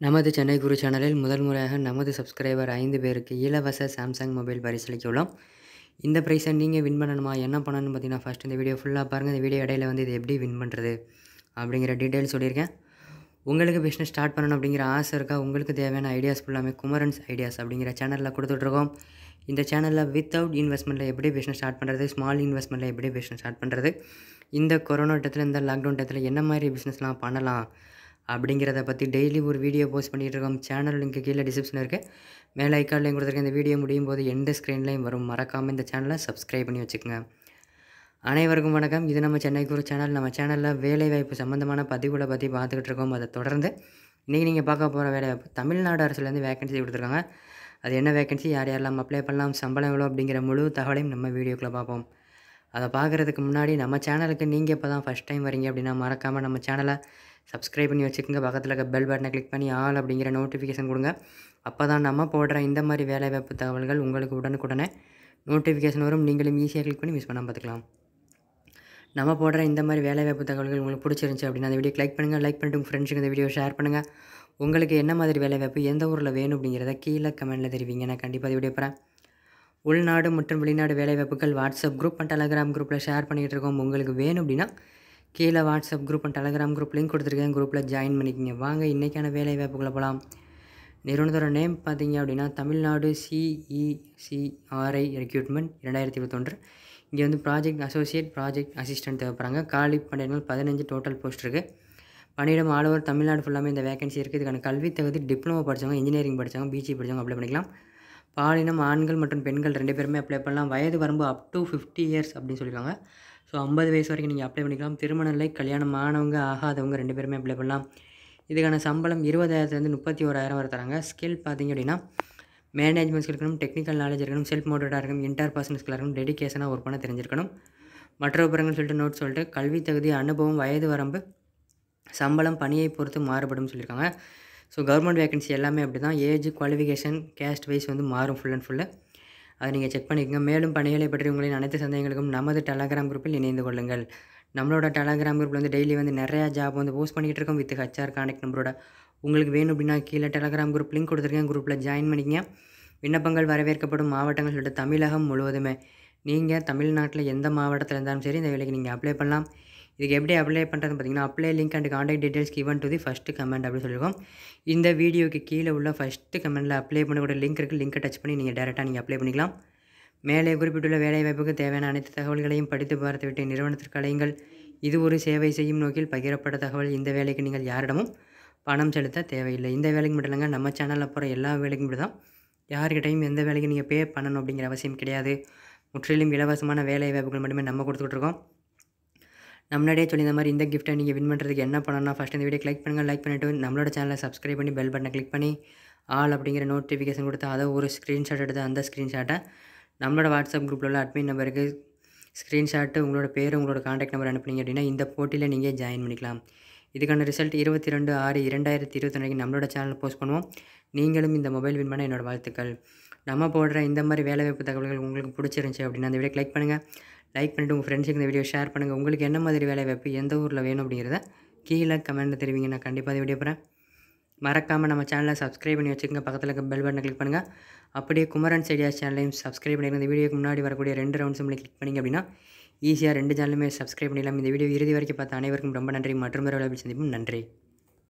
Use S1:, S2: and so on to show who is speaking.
S1: நமது சென்னை குரு சேனலில் முதல் முறையாக நமது சப்ஸ்கிரைபர் ஐந்து பேருக்கு இலவச சாம்சங் மொபைல் பரிசளிக்க உள்ளோம் இந்த ப்ரைஸை நீங்கள் வின் பண்ணணுமா என்ன பண்ணணும்னு பார்த்தீங்கன்னா ஃபஸ்ட் இந்த வீடியோ ஃபுல்லாக பாருங்கள் இந்த வீடியோ இடையில வந்து இது எப்படி வின் பண்ணுறது அப்படிங்கிற டீட்டெயில் சொல்லியிருக்கேன் உங்களுக்கு பிஸ்னஸ் ஸ்டார்ட் பண்ணணும் அப்படிங்கிற ஆசை இருக்கா உங்களுக்கு தேவையான ஐடியாஸ் ஃபுல்லாமே குமரன்ஸ் ஐடியாஸ் அப்படிங்கிற சேனலில் கொடுத்துட்ருக்கோம் இந்த சேனலில் வித்தவுட் இன்வெஸ்ட்மெண்ட்டில் எப்படி பிஸ்னஸ் ஸ்டார்ட் பண்ணுறது ஸ்மால் இன்வெஸ்ட்மெண்ட்டில் எப்படி பிஸ்னஸ் ஸ்டார்ட் பண்ணுறது இந்த கொரோனா டயத்தில் இந்த லாக்டவுன் டயத்தில் என்ன மாதிரி பிஸ்னஸ்லாம் பண்ணலாம் அப்படிங்கிறத பற்றி டெய்லி ஒரு வீடியோ போஸ்ட் பண்ணிகிட்டு இருக்கோம் சேனல் லிங்க் கீழே டிஸ்கிரிப்ஷனில் இருக்குது மேலே ஐக்கார்ட்லையும் கொடுத்துருக்கேன் இந்த வீடியோ முடியும் போது எந்த ஸ்க்ரீன்லையும் வரும் மறக்காமல் இந்த சேனலை சப்ஸ்கிரைப் பண்ணி வச்சுக்கோங்க அனைவருக்கும் வணக்கம் இது நம்ம சென்னை குரு சேனல் நம்ம சேனலில் வேலைவாய்ப்பு சம்மந்தமான பதிவுகளை பற்றி பார்த்துக்கிட்டு இருக்கோம் அதை தொடர்ந்து இன்றைக்கி நீங்கள் பார்க்க போகிற வேலைவாய்ப்பு தமிழ்நாடு அரசுலேருந்து வேகன்சி கொடுத்துருக்காங்க அது என்ன வேகன்சி யார் யாரெல்லாம் அப்ளை பண்ணலாம் சம்பளம் எவ்வளோ அப்படிங்கிற முழு தகவலையும் நம்ம வீடியோக்குள்ளே பார்ப்போம் அதை பார்க்குறதுக்கு முன்னாடி நம்ம சேனலுக்கு நீங்கள் இப்போ தான் ஃபஸ்ட் டைம் வரீங்க அப்படின்னா மறக்காமல் நம்ம சேனலை சப்ஸ்கிரைப் பண்ணி வச்சுக்கோங்க பக்கத்தில் இருக்க பெல் பட்டனை கிளிக் பண்ணி ஆல் அப்படிங்கிற நோட்டிஃபிகேஷன் கொடுங்க அப்போ தான் நம்ம போடுற இந்த மாதிரி வேலைவாய்ப்பு தகவல்கள் உங்களுக்கு உடனுக்குடனே நோட்டிஃபிகேஷன் வரும் நீங்களும் ஈஸியாக கிளிக் பண்ணி மிஸ் பண்ணாமல் பார்த்துக்கலாம் நம்ம போடுற இந்த மாதிரி வேலைவாய்ப்பு தகவல்கள் உங்களுக்கு பிடிச்சிருந்துச்சி அப்படின்னா அந்த வீடியோ லைக் பண்ணுங்கள் லைக் பண்ணிட்டு உங்கள் ஃப்ரெண்ட்ஸுக்கு இந்த வீடியோ ஷேர் பண்ணுங்கள் உங்களுக்கு என்ன மாதிரி வேலைவாய்ப்பு எந்த ஊரில் வேணும் அப்படிங்கிறத கீழே கமெண்ட்டில் தெரிவிங்க நான் கண்டிப்பாக இந்த வீடியோ போகிறேன் உள்நாடு மற்றும் வெளிநாடு வேலைவாய்ப்புகள் வாட்ஸ்அப் குரூப் அண்ட் டெலகிராம் குரூப்பில் ஷேர் பண்ணிகிட்டு இருக்கோம் உங்களுக்கு வேணும் அப்படின்னா கீழே WhatsApp group and Telegram group link கொடுத்துருக்கேன் குரூப்பில் ஜாயின் பண்ணிக்கோங்க வாங்க இன்றைக்கான வேலைவாய்ப்புகளை போகலாம் நிறுவனத்தோட நேம் பார்த்தீங்க அப்படின்னா தமிழ்நாடு சிஇசிஆர்ஐ ரெக்ரூட்மெண்ட் இரண்டாயிரத்தி இருபத்தொன்று இங்கே வந்து ப்ராஜெக்ட் அசோசியேட் ப்ராஜெக்ட் அசிஸ்டன்ட் தேவைப்படுறாங்க காலி பணியிடங்கள் பதினஞ்சு டோட்டல் போஸ்ட் இருக்குது பணியிடம் ஆல் ஓவர் தமிழ்நாடு ஃபுல்லாமே இந்த வேகன்சி இருக்குது இதுக்கான கல்வி தகுதி டிப்ளமோ படித்தவங்க இன்ஜினியரிங் படித்தவங்க பிஜி படித்தவங்க அப்ளை பண்ணிக்கலாம் பாலினம் ஆண்கள் மற்றும் பெண்கள் ரெண்டு பேருமே அப்ளை பண்ணலாம் வயது வரம்பு அப் டு ஃபிஃப்டி இயர்ஸ் அப்படின்னு சொல்லியிருக்காங்க ஸோ ஐம்பது வயசு வரைக்கும் நீங்கள் அப்ளை பண்ணிக்கலாம் திருமண நிலை கல்யாணம் ஆனவங்க ஆகாதவங்க ரெண்டு பேருமே அப்ளை பண்ணலாம் இதுக்கான சம்பளம் இருபதாயிரத்துலேருந்து முப்பத்தி ஓராயிரம் வரை தராங்க ஸ்கில் பார்த்தீங்க அப்படின்னா மேனேஜ்மெண்ட் ஸ்கில் இருக்கணும் டெக்னிக்கல் நாலேஜ் இருக்கணும் செல்ஃப் மோட்டிவேட்டாக இருக்கணும் இன்டர் பர்சனல் ஸ்கில் இருக்கணும் டெடிக்கேஷனாக ஒர்க் பண்ண தெரிஞ்சிருக்கணும் மற்ற விவரங்கள் சொல்லிட்டு நோட் சொல்லிட்டு கல்வி தகுதி அனுபவம் வயது வரம்பு சம்பளம் பணியை பொறுத்து மாறுபடும் சொல்லியிருக்காங்க ஸோ கவர்மெண்ட் வேகன்சி எல்லாமே அப்படி தான் ஏஜ் குவாலிஃபிகேஷன் கேஸ்ட் வைஸ் வந்து மாறும் ஃபுல் அண்ட் ஃபுல்லு அதை நீங்கள் செக் பண்ணிக்கோங்க மேலும் பணிகளை பற்றி உங்களின் அனைத்து சந்தேகங்களுக்கும் நமது டெலகிராம் குரூப்பில் இணைந்து கொள்ளுங்கள் நம்மளோட டெலகிராம் குரூப்பில் வந்து டெய்லி வந்து நிறையா ஜாப் வந்து போஸ்ட் பண்ணிகிட்டு இருக்கோம் வித் ஹச்ஆர் கான்டெக்ட் நம்பரோட உங்களுக்கு வேணும் அப்படின்னா கீழே டெலகிராம் குரூப் லிங்க் கொடுத்துருக்கேன் குரூப்பில் ஜாயின் பண்ணிக்கங்க விண்ணப்பங்கள் வரவேற்கப்படும் மாவட்டங்கள் சொல்லிட்டு தமிழகம் முழுவதுமே நீங்கள் தமிழ்நாட்டில் எந்த மாவட்டத்தில் இருந்தாலும் சரி இந்த வேலைக்கு நீங்கள் அப்ளை பண்ணலாம் இதுக்கு எப்படி அப்ளை பண்ணுறது பார்த்தீங்கன்னா apply link and contact details given to the first comment அப்படின்னு சொல்லியிருக்கோம் இந்த வீடியோக்கு கீழே உள்ள ஃபஸ்ட்டு கமெண்ட்டில் அப்ளை பண்ணக்கூடிய லிங்க் இருக்குது லிங்க்கை டச் பண்ணி நீங்கள் டேரெக்டாக நீங்கள் அப்ளை பண்ணிக்கலாம் மேலே குறிப்பிட்டுள்ள வேலைவாய்ப்புக்கு தேவையான அனைத்து தகவல்களையும் படித்து பார்த்துவிட்டு நிறுவனத்திற்கு அழையுங்கள் இது ஒரு சேவை செய்யும் நோக்கில் பகிரப்பட்ட தகவல் இந்த வேலைக்கு நீங்கள் யாரிடமும் பணம் செலுத்த தேவையில்லை இந்த வேலைக்கு மட்டும் இல்லைங்க நம்ம சேனலில் போகிற எல்லா வேலைக்கும் மட்டும் தான் யார்கிட்டையும் எந்த வேலைக்கு நீங்கள் பே பண்ணணும் அப்படிங்கிற அவசியம் கிடையாது முற்றிலும் இலவசமான வேலை வாய்ப்புகள் மட்டுமே நம்ம கொடுத்துட்ருக்கோம் நம்மளே சொல்லி இந்த மாதிரி இந்த கிஃப்ட்டை நீங்கள் வின் பண்ணுறதுக்கு என்ன பண்ணணும்னா ஃபஸ்ட் இந்த வீடியோ லைக் பண்ணுங்கள் லைக் பண்ணிவிட்டு நம்மளோட சேனலை சப்ஸ்கிரைப் பண்ணி பெல் பட்டனை கிளிக் பண்ணி ஆல் அப்படிங்கிற நோட்டிஃபிகேஷன் கொடுத்து அதை ஒரு ஸ்க்ரீன்ஷாட் எடுத்து அந்த ஸ்க்ரீன்ஷாட்டை நம்மளோட வாட்ஸ்அப் குரூப்பில் உள்ள அட்மின் நம்பருக்கு ஸ்க்ரீன்ஷாட்டு உங்களோட பேர் உங்களோட காண்டாக்ட் நம்பர் அனுப்புனீங்க அப்படின்னா இந்த போட்டியில் நீங்கள் ஜாயின் பண்ணிக்கலாம் இதுக்கான ரிசல்ட் இருபத்தி ரெண்டு ஆறு இரண்டாயிரத்தி இருபத்தொன்னைக்கு நம்மளோட சேனலில் போஸ்ட் பண்ணுவோம் நீங்களும் இந்த மொபைல் வின் பண்ண என்னோடய வாழ்த்துக்கள் நம்ம போடுற இந்த மாதிரி வேலைவாய்ப்பு தகவல்கள் உங்களுக்கு பிடிச்சிருந்துச்சி அப்படின்னா அந்த வீடியோ லைக் பண்ணுங்கள் லைக் பண்ணிவிட்டு உங்கள் ஃப்ரெண்ட்ஸுக்கு இந்த வீடியோ ஷேர் பண்ணுங்கள் உங்களுக்கு என்ன மாதிரி வேலைவாய்ப்பு எந்த ஊரில் வேணும் அப்படிங்கிறத கீழே கமெண்ட்டில் தெரிவிங்க நான் கண்டிப்பாக இந்த வீடியோ போகிறேன் மறக்காமல் நம்ம சேனலை சப்ஸ்கிரைப் பண்ணி வச்சுக்கோங்க பக்கத்தில் இருக்க பெல் பட்டனை கிளிக் பண்ணுங்கள் அப்படியே குமரன் ஐடியாஸ் சேனலையும் சப்ஸ்கிரைப் பண்ணிடுங்க இந்த வீடியோக்கு முன்னாடி வரக்கூடிய ரெண்டு ரவுண்ட்ஸ் பண்ணி கிளிக் பண்ணிங்க அப்படின்னா ஈஸியாக ரெண்டு சேனலுமே சப்ஸ்கிரைப் பண்ணிடலாம் இந்த வீடியோ இறுதி வரைக்கும் பார்த்த அனைவருக்கும் ரொம்ப நன்றி மற்றும் வேறு சந்திப்போம் நன்றி